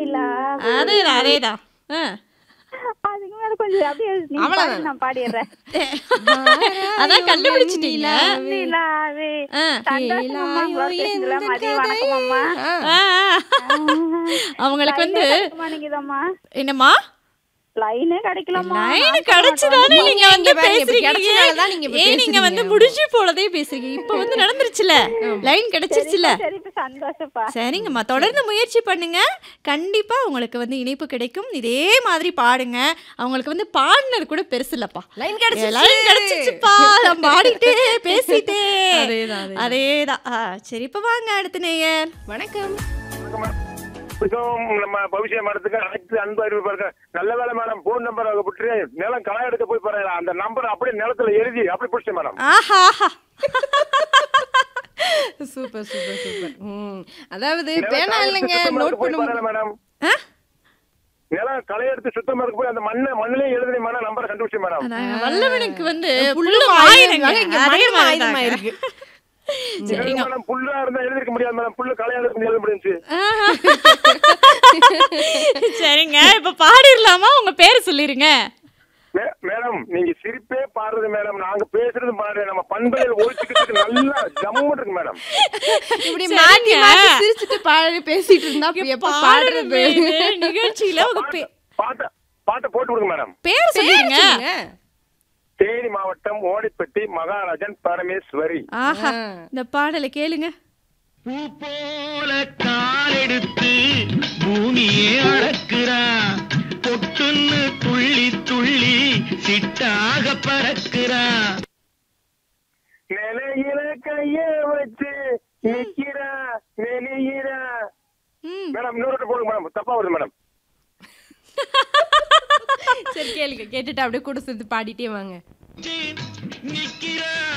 வெண்ணிலா அதேதான் அதேதான் ஆ. அதுக்கு மேல கொஞ்சம் அப்படியே நீ அவ்வளவுதான். பாடு, நான் பாடிடுறேன் அதான் கண்டுபிடிச்சிட்டீங்க வெண்ணிலாவே ஆ. சந்தோஷம் அம்மா பேசுங்களா மதியம் வணக்கம் அம்மா ஆ, ஆ. அவங்களுக்கு வந்து மாட்டேங்குதம்மா என்னம்மா லைனே கிடைக்கலம்மா லைன் கிடைச்சுதானே நீங்க வந்து இங்க பாருங்க, இப்ப பேசுறீங்க கிடைச்சனாலதான் நீங்க இப்ப ஏன் நீங்க வந்து பேசுறீங்க. முடிஞ்சு போலதே பேசுறீங்க இப்ப வந்து நடந்துருச்சுல லைன் கிடைச்சிருச்சுல சரி இப்ப சந்தோஷப்பா சரிங்கம்மா தொடர்ந்து முயற்சி பண்ணுங்க கண்டிப்பா உங்களுக்கு வந்து இணைப்பு கிடைக்கும் இதே மாதிரி பாடுங்க அவங்களுக்கு வந்து பாடினது கூட பெருசு இல்லப்பா லைன் கிடைச்சிருச்சு. லைன் கிடைச்சிச்சுப்பா நான் பாடிட்டே பேசிட்டே அதேதான், அதேதான். அதேதான் ஆ, சரி இப்ப வாங்க அடுத்த நேயர் வணக்கம் மிகவும் நம்ம பவிஷ்ய மடத்துக்கு அனைத்து அன்பு அறிவிப்பாருங்க நல்ல வேலை மேடம் போன் நம்பர் விட்டு நிலம் களை எடுக்க போய் பாருங்க அந்த நம்பர் அப்படியே நிலத்துல எழுதி அப்படி பிடிச்சேன் மேடம் ஆஹா ஆஹா சூப்பர் சூப்பர் சூப்பர் ம் அதாவது நிலம் பேனா களை இல்லைங்க எடுத்து சுத்தமா நோட் இருக்க போய் பண்ணும் பாருங்க மேடம் ஆ? நிலம் களை எடுத்து சுத்தமா இருக்க போய் அந்த மண்ணை மண்ணிலேயே எழுதி மேடம் நம்பர் கண்டுபிடிச்சேன் மேடம் அதான் வல்லவனுக்கு வந்து புல்லு புல்லு ஆயுதம் ஆயுதங்க. இங்க அதே மண்ணும் மாதிரி ஆயுதமா தாங்க. இருக்கு சரிங்க மேடம் புல்லா இருந்தா எழுதிருக்க முடியாது மேடம் புல்லு களை எடுக்க எழுத முடிஞ்சு ஆஹா. சரிங்க இப்ப பாடிடலாமா உங்க பேரை சொல்லிருங்க மேடம் நீங்க சிரிப்பே பாடுறது மேடம் நாங்க பேசுறது பாடுறது நம்ம பண்பையில் ஒழிச்சுக்கிறதுக்கு நல்லா ஜம்மு இருக்கு மேடம் இப்படி சரிங்க. மாத்தி மாத்தி சிரிச்சிட்டு பாடி பேசிட்டு இருந்தா அப்ப எப்ப பாடுறது பாடுறது இது நிகழ்ச்சியில உங்க பே- பாட்டை பாட்டை போட்டு விடுங்க மேடம் பேரை சொல்லிருங்க சொல்லுங்க. தேனி மாவட்டம் ஓடிப்பட்டி மகாராஜன் பரமேஸ்வரி ஆஹா ஆ. இந்த பாடலை கேளுங்க பூ போல காலெடுத்து பூமியே அளக்குறா பொட்டுன்னு துள்ளி துள்ளி சிட்டாக பறக்குறா நிலையில கைய வச்சு நிக்கிறா நெலிகிறா ம். மேடம் இன்னொரு போடுங்க மேடம் தப்பா வருது மேடம் சரி கேளுங்க கேட்டுட்டு அப்படியே கூட சேர்ந்து பாடிட்டே வாங்க நிக்கிறா